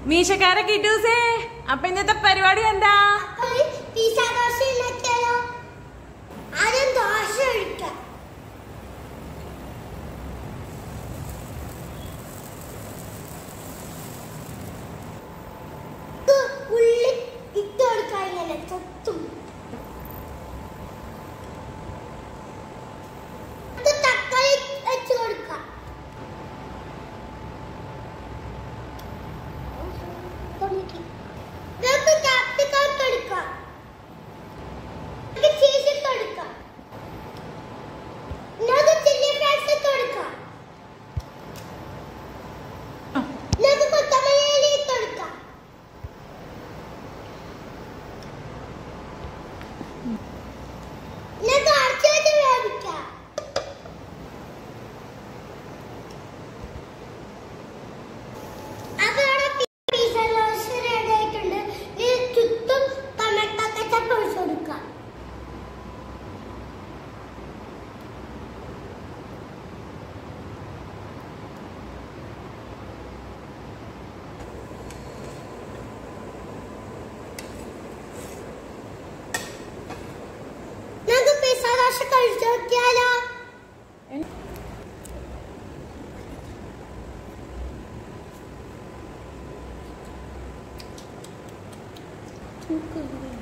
മീശക്കാര കിട്ടൂസേ അപ്പൊ ഇന്നത്തെ പരിപാടി എന്താ ഒരു പിസ്സ ദോശ ഉണ്ടാക്കിയാലോ ആദ്യം ദോശ ഒഴിക്കാം ഇത് ഉള്ളി ഇട്ട് കൊടുക്കാം ഇങ്ങനെ തൊട്ടും ഇത് തക്കാളി വെച്ച് കൊടുക്കാം നമുക്ക് ക്യാപ്സിക്കം ഇട്ട് കൊടുക്കാം നമുക്ക് ചീസ് ഇട്ട് കൊടുക്കാം നമുക്ക് ചില്ലി ഫ്ലേക്സ് ഇട്ട് കൊടുക്കാം നമുക്ക് കൊത്തമല്ലി ഇല ഇട്ട് കൊടുക്കാം നമുക്ക് അടച്ചു വെച്ച് വേവിക്കാം അപ്പൊ ഇവിടെ പിസ്സ ദോശ റെഡി ആയിട്ടുണ്ട് ഇത് ചുറ്റും ടൊമാറ്റോ കെച്ചപ്പ് ഒഴിച്ച് കൊടുക്കാം നമുക്ക് പിസ്സ ദോശ കഴിച്ചു നോക്കിയാലോ തൂക്കം